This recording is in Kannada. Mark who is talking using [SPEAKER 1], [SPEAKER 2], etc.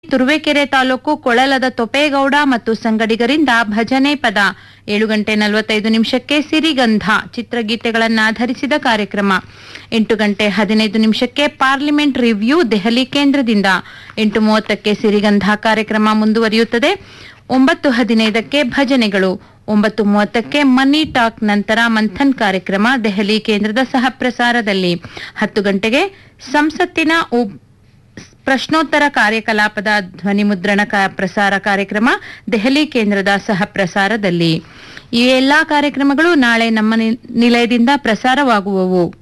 [SPEAKER 1] ತುರುವೇಕೆರೆ ತಾಲೂಕು ಕೊಳಲದ ತೊಪೇಗೌಡ ಮತ್ತು ಸಂಗಡಿಗರಿಂದ ಭಜನೆ ಪದ ಏಳು ಗಂಟೆ ನಲವತ್ತೈದು ನಿಮಿಷಕ್ಕೆ ಸಿರಿಗಂಧ ಚಿತ್ರಗೀತೆಗಳನ್ನಾಧರಿಸಿದ ಕಾರ್ಯಕ್ರಮ ಎಂಟು ಗಂಟೆ ಹದಿನೈದು ನಿಮಿಷಕ್ಕೆ ಪಾರ್ಲಿಮೆಂಟ್ ರಿವ್ಯೂ ದೆಹಲಿ ಕೇಂದ್ರದಿಂದ ಎಂಟು ಮೂವತ್ತಕ್ಕೆ ಸಿರಿಗಂಧ ಕಾರ್ಯಕ್ರಮ ಮುಂದುವರಿಯುತ್ತದೆ ಒಂಬತ್ತು ಹದಿನೈದಕ್ಕೆ ಭಜನೆಗಳು ಒಂಬತ್ತು ಮೂವತ್ತಕ್ಕೆ ಮನಿ ಟಾಕ್ ನಂತರ ಮಂಥನ್ ಕಾರ್ಯಕ್ರಮ ದೆಹಲಿ ಕೇಂದ್ರದ ಸಹ ಪ್ರಸಾರದಲ್ಲಿ ಹತ್ತು ಗಂಟೆಗೆ ಸಂಸತ್ತಿನ ಉಪ್- ಪ್ರಶ್ನೋತ್ತರ ಕಾರ್ಯಕಲಾಪದ ಧ್ವನಿ ಮುದ್ರಣ ಕ- ಪ್ರಸಾರ ಕಾರ್ಯಕ್ರಮ ದೆಹಲಿ ಕೇಂದ್ರದ ಸಹ ಪ್ರಸಾರದಲ್ಲಿ ಈ ಎಲ್ಲಾ ಕಾರ್ಯಕ್ರಮಗಳು ನಾಳೆ ನಮ್ಮ ನಿ- ನಿಲಯದಿಂದ ಪ್ರಸಾರವಾಗುವವು